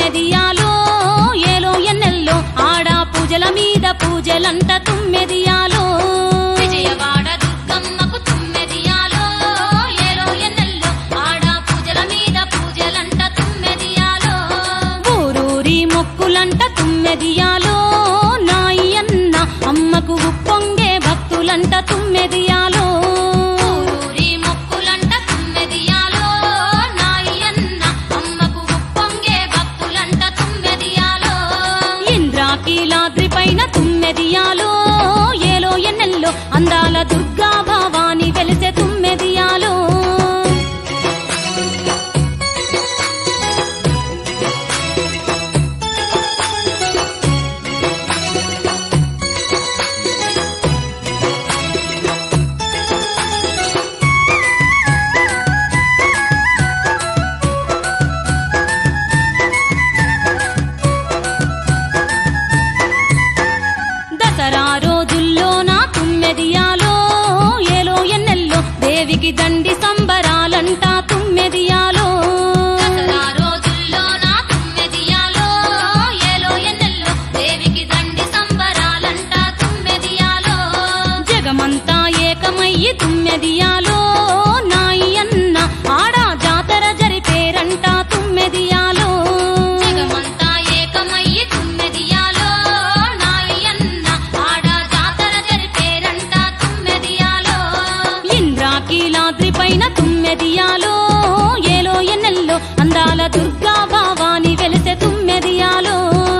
తుమ్మెదియాలో ఏలో ఎన్నెల్లో ఆడ పూజల మీద పూజలంట తుమ్మెదియాలో విజయవాడ దుర్గమ్మకు తుమ్మెదియాలో ఏలో ఎన్నెల్లో ఆడ పూజల మీద పూజలంట తుమ్మెదియాలో ఊరూరి మొక్కులంట తుమ్మెదియాలో నాయి అన్న అమ్మకు ఉప్పొంగే భక్తులంట తుమ్మెదియాలో ఊరూరి మొక్కులంట తుమ్మెదియాలో నాయి అన్న అమ్మకు ఉప్పొంగే భక్తులంట తుమ్మెదియాలో ఇంద్రాకీలాద్రి పైన తుమ్మెదియాలో ఏలో ఎన్నెల్లో అందాల దుర్గా భవాని వెలిసే తుమ్మెదియాలో దసరా రోజుల్లో నా తుమ్మెదియాలో ఏలో ఎన్నెల్లో దేవికి దండి సంబరాలంట తుమ్మెదియాలో దసరా రోజుల్లో నా తుమ్మెదియాలో ఏలో ఎన్నెల్లో దేవికి దండి సంబరాలంట తుమ్మెదియాలో జగమంతా ఏకమయ్యి తుమ్మెదియాలో నాయి అన్న ఆడా జాతర జరిపేరంట తుమ్మెదియాలో జగమంతా ఏకమయ్యి తుమ్మెదియాలో నాయి అన్న ఆడ జాతర జరిపేరంట తుమ్మెదియాలో ఇంద్రాకీలాద్రి పైన తుమ్మెదియాలో ఏలో ఎన్నెల్లో అందాల దుర్గా భావాని వెలిసే తుమ్మెదియాలో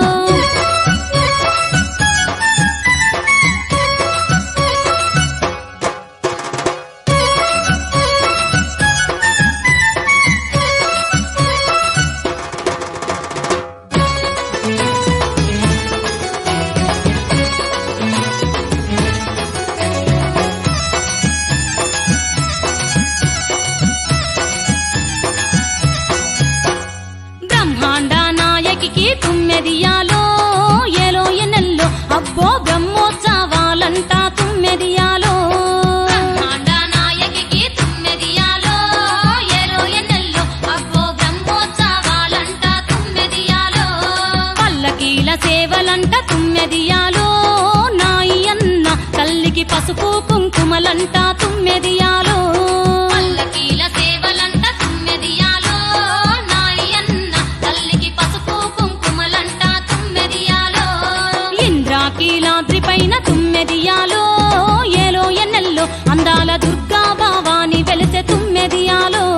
బ్రహ్మాండ నాయకికి తుమ్మెదియాలో ఏలో ఎన్నెల్లో అబ్బో బ్రహ్మోత్సవాలంట తుమ్మెదియాలో బ్రహ్మాండ నాయకికి తుమ్మెదియాలో ఏలో ఎన్నెల్లో అబ్బో బ్రహ్మోత్సవాలంట తుమ్మెదియాలో పల్లకీల సేవలంట తుమ్మెదియాలో నాయి అన్న తల్లికి పసుపు కుంకుమలంట తుమ్మెదియాలో పల్లకీల సేవలంట తుమ్మెదియాలో నాయి అన్న తల్లికి పసుపు కుంకుమలంట తుమ్మెదియాలో ఇంద్రాకీలాద్రి పైన తుమ్మెదియాలో ఏలో ఎన్నెల్లో అందాల దుర్గా భావాని వెలిసే తుమ్మెదియాలో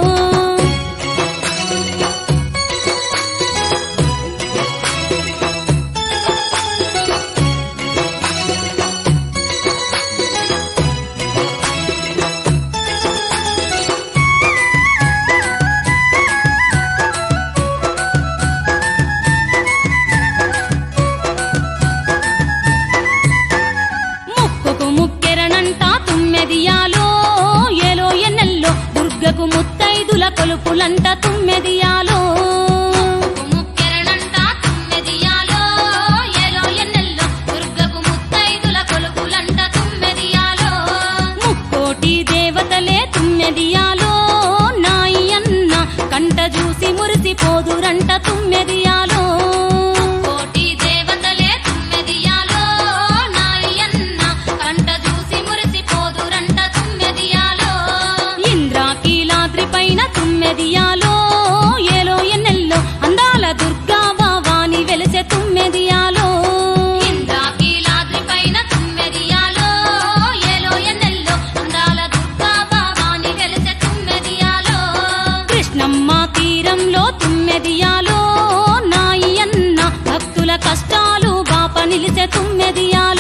ముక్కుకు ముక్కెరనంట తుమ్మెదియాలో ఏలో ఎన్నెల్లో దుర్గకు ముత్తైదుల కొలుపులంట తుమ్మెదియాలో ముక్కెరణంట తుమ్మెదియాలో ఏలో ఎన్నెల్లో దుర్గకు ముత్తైదుల కొలుపులంట తుమ్మెదియాలో ముక్కోటి దేవతలే తుమ్మెదియాలో నాయి అన్న కంట చూసి మురిసిపోదురంట తుమ్మెదియాలో కోటి దేవతలే తుమ్మెదియాలో నాయి అన్న కంట చూసి మురిసిపోదురంట తుమ్మెదియాలో ఇంద్రాకీలాద్రి పైన తుమ్మెదియాలో ఏలో ఎన్నెల్లో అందాల దుర్గా భావాని వెలిసే తుమ్మెదియాలో ఇంద్రాకీలాద్రి పైన తుమ్మెదియాలో ఏలో ఎన్నెల్లో అందాల దుర్గా భావాని వెలిసె తుమ్మెదియాలో కృష్ణమ్మ తీరంలో తుమ్మెదియాలో నాయి అన్న భక్తుల కష్టాలు బాప నిలిసే తుమ్మెదియాలో